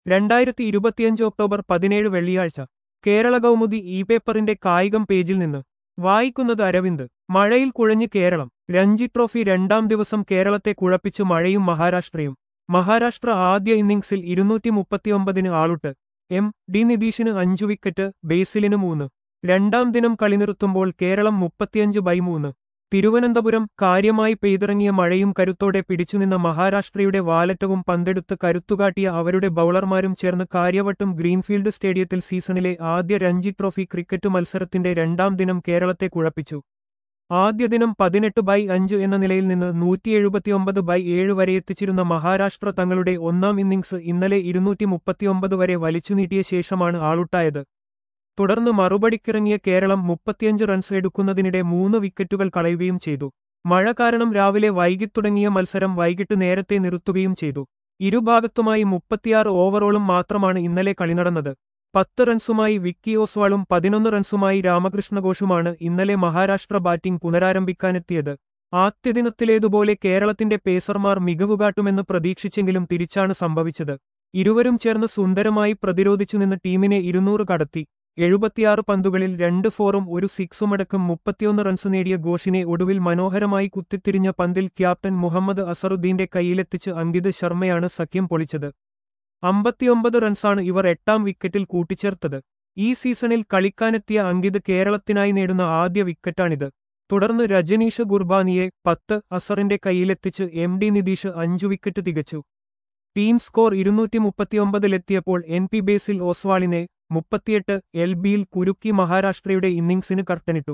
രണ്ടായിരത്തി ഇരുപത്തിയഞ്ച് ഒക്ടോബർ പതിനേഴ് വെള്ളിയാഴ്ച കേരള കൗമുദി ഇ പേപ്പറിന്റെ കായികം പേജിൽ നിന്ന് വായിക്കുന്നത് അരവിന്ദ് മഴയിൽ കുഴഞ്ഞ് കേരളം രഞ്ജി ട്രോഫി രണ്ടാം ദിവസം കേരളത്തെ കുഴപ്പിച്ചു മഴയും മഹാരാഷ്ട്രയും മഹാരാഷ്ട്ര ആദ്യ ഇന്നിംഗ്സിൽ ഇരുന്നൂറ്റി മുപ്പത്തിയൊമ്പതിന് ആളുട്ട് എം ഡി നിതീഷിന് അഞ്ചു വിക്കറ്റ് ബേസിലിന് മൂന്ന് രണ്ടാം ദിനം കളി നിർത്തുമ്പോൾ കേരളം മുപ്പത്തിയഞ്ച് ബൈ മൂന്ന് തിരുവനന്തപുരം കാര്യമായി പെയ്തിറങ്ങിയ മഴയും കരുത്തോടെ പിടിച്ചുനിന്ന മഹാരാഷ്ട്രയുടെ വാലറ്റവും പന്തെടുത്ത് കരുത്തുകാട്ടിയ അവരുടെ ബൌളർമാരും ചേർന്ന് കാര്യവട്ടം ഗ്രീൻഫീൽഡ് സ്റ്റേഡിയത്തിൽ സീസണിലെ ആദ്യ രഞ്ജി ട്രോഫി ക്രിക്കറ്റ് മത്സരത്തിന്റെ രണ്ടാം ദിനം കേരളത്തെ കുഴപ്പിച്ചു ആദ്യ ദിനം പതിനെട്ട് ബൈ അഞ്ച് എന്ന നിലയിൽ നിന്ന് നൂറ്റി എഴുപത്തിയൊമ്പത് ബൈ ഏഴ് വരെ എത്തിച്ചിരുന്ന മഹാരാഷ്ട്ര തങ്ങളുടെ ഒന്നാം ഇന്നിംഗ്സ് ഇന്നലെ ഇരുന്നൂറ്റി മുപ്പത്തിയൊമ്പത് വരെ വലിച്ചുനീട്ടിയ ശേഷമാണ് ആളുട്ടായത് തുടർന്ന് മറുപടിക്കിറങ്ങിയ കേരളം മുപ്പത്തിയഞ്ച് റൺസ് എടുക്കുന്നതിനിടെ മൂന്ന് വിക്കറ്റുകൾ കളയുകയും ചെയ്തു മഴ കാരണം രാവിലെ വൈകിത്തുടങ്ങിയ മത്സരം വൈകിട്ട് നേരത്തെ നിർത്തുകയും ചെയ്തു ഇരുഭാഗത്തുമായി മുപ്പത്തിയാറ് ഓവറോളും മാത്രമാണ് ഇന്നലെ കളി നടന്നത് പത്ത് റൺസുമായി വിക്കി ഓസ്വാളും പതിനൊന്ന് റൺസുമായി രാമകൃഷ്ണഘോഷുമാണ് ഇന്നലെ മഹാരാഷ്ട്ര ബാറ്റിംഗ് പുനരാരംഭിക്കാനെത്തിയത് ആദ്യദിനത്തിലേതുപോലെ കേരളത്തിന്റെ പേസർമാർ മികവുകാട്ടുമെന്ന് പ്രതീക്ഷിച്ചെങ്കിലും തിരിച്ചാണ് സംഭവിച്ചത് ഇരുവരും ചേർന്ന് സുന്ദരമായി പ്രതിരോധിച്ചുനിന്ന് ടീമിനെ ഇരുന്നൂറ് കടത്തി എഴുപത്തിയാറ് പന്തുകളിൽ രണ്ട് ഫോറും ഒരു സിക്സുമടക്കം മുപ്പത്തിയൊന്ന് റൺസ് നേടിയ ഘോഷിനെ ഒടുവിൽ മനോഹരമായി കുത്തിത്തിരിഞ്ഞ പന്തിൽ ക്യാപ്റ്റൻ മുഹമ്മദ് അസറുദ്ദീന്റെ കൈയിലെത്തിച്ച് അങ്കിത് ശർമ്മയാണ് സഖ്യം പൊളിച്ചത് അമ്പത്തിയൊമ്പത് റൺസാണ് ഇവർ എട്ടാം വിക്കറ്റിൽ കൂട്ടിച്ചേർത്തത് ഈ സീസണിൽ കളിക്കാനെത്തിയ അങ്കിത് കേരളത്തിനായി നേടുന്ന ആദ്യ വിക്കറ്റാണിത് തുടർന്ന് രജനീഷ് ഗുർബാനിയെ പത്ത് അസറിന്റെ കൈയിലെത്തിച്ച് എം ഡി നിതീഷ് അഞ്ചു വിക്കറ്റ് തികച്ചു ടീം സ്കോർ ഇരുന്നൂറ്റി മുപ്പത്തിയൊമ്പതിലെത്തിയപ്പോൾ എൻ പി ബേസിൽ ഓസ്വാളിനെ മുപ്പത്തിയെട്ട് എൽ ബിയിൽ കുരുക്കി മഹാരാഷ്ട്രയുടെ ഇന്നിംഗ്സിന് കർട്ടനിട്ടു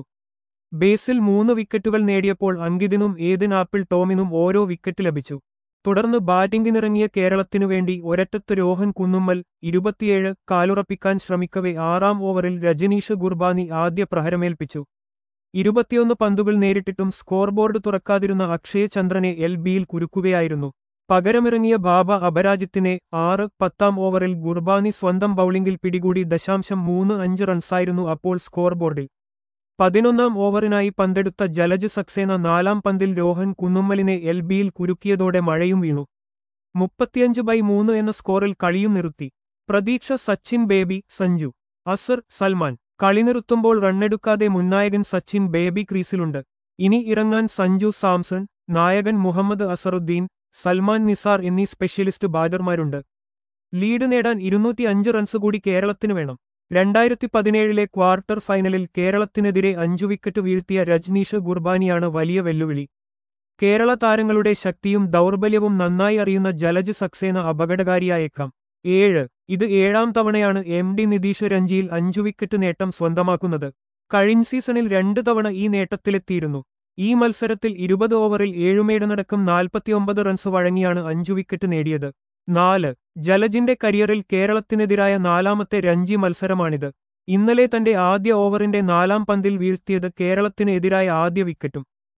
ബേസിൽ മൂന്ന് വിക്കറ്റുകൾ നേടിയപ്പോൾ അങ്കിതിനും ഏതിൻ ആപ്പിൾ ടോമിനും ഓരോ വിക്കറ്റ് ലഭിച്ചു തുടർന്ന് ബാറ്റിംഗിനിറങ്ങിയ കേരളത്തിനു വേണ്ടി ഒരറ്റത്ത് രോഹൻ കുന്നുമ്മൽ ഇരുപത്തിയേഴ് കാലുറപ്പിക്കാൻ ശ്രമിക്കവെ ആറാം ഓവറിൽ രജനീഷ് ഗുർബാനി ആദ്യ പ്രഹരമേൽപ്പിച്ചു ഇരുപത്തിയൊന്ന് പന്തുകൾ നേരിട്ടിട്ടും സ്കോർ ബോർഡ് തുറക്കാതിരുന്ന അക്ഷയ് ചന്ദ്രനെ എൽ ബിയിൽ കുരുക്കുകയായിരുന്നു പകരമിറങ്ങിയ ബാബ അപരാജിത്തിനെ ആറ് പത്താം ഓവറിൽ ഗുർബാനി സ്വന്തം ബൌളിംഗിൽ പിടികൂടി ദശാംശം മൂന്ന് അഞ്ച് റൺസായിരുന്നു അപ്പോൾ സ്കോർ ബോർഡിൽ പതിനൊന്നാം ഓവറിനായി പന്തെടുത്ത ജലജ് സക്സേന നാലാം പന്തിൽ രോഹൻ കുന്നുമ്മലിനെ എൽ ബിയിൽ കുരുക്കിയതോടെ മഴയും വീണു മുപ്പത്തിയഞ്ച് ബൈ മൂന്ന് എന്ന സ്കോറിൽ കളിയും നിർത്തി പ്രതീക്ഷ സച്ചിൻ ബേബി സഞ്ജു അസർ സൽമാൻ കളി നിർത്തുമ്പോൾ റണ്ണെടുക്കാതെ മുന്നായകൻ സച്ചിൻ ബേബി ക്രീസിലുണ്ട് ഇനി ഇറങ്ങാൻ സഞ്ജു സാംസൺ നായകൻ മുഹമ്മദ് അസറുദ്ദീൻ സൽമാൻ നിസാർ എന്നീ സ്പെഷ്യലിസ്റ്റ് ബാറ്റർമാരുണ്ട് ലീഡ് നേടാൻ ഇരുന്നൂറ്റി അഞ്ച് റൺസ് കൂടി കേരളത്തിന് വേണം രണ്ടായിരത്തി പതിനേഴിലെ ക്വാർട്ടർ ഫൈനലിൽ കേരളത്തിനെതിരെ അഞ്ചു വിക്കറ്റ് വീഴ്ത്തിയ രജ്നീഷ് ഗുർബാനിയാണ് വലിയ വെല്ലുവിളി കേരള താരങ്ങളുടെ ശക്തിയും ദൗർബല്യവും നന്നായി അറിയുന്ന ജലജ് സക്സേന അപകടകാരിയായേക്കാം ഏഴ് ഇത് ഏഴാം തവണയാണ് എം ഡി നിതീഷ് രഞ്ജിയിൽ അഞ്ചു വിക്കറ്റ് നേട്ടം സ്വന്തമാക്കുന്നത് കഴിഞ്ഞ സീസണിൽ രണ്ട് തവണ ഈ നേട്ടത്തിലെത്തിയിരുന്നു ഈ മത്സരത്തിൽ ഇരുപത് ഓവറിൽ ഏഴുമേടനടക്കം നാൽപ്പത്തിയൊമ്പത് റൺസ് വഴങ്ങിയാണ് അഞ്ചു വിക്കറ്റ് നേടിയത് നാല് ജലജിന്റെ കരിയറിൽ കേരളത്തിനെതിരായ നാലാമത്തെ രഞ്ജി മത്സരമാണിത് ഇന്നലെ തന്റെ ആദ്യ ഓവറിന്റെ നാലാം പന്തിൽ വീഴ്ത്തിയത് കേരളത്തിന് എതിരായ ആദ്യ വിക്കറ്റും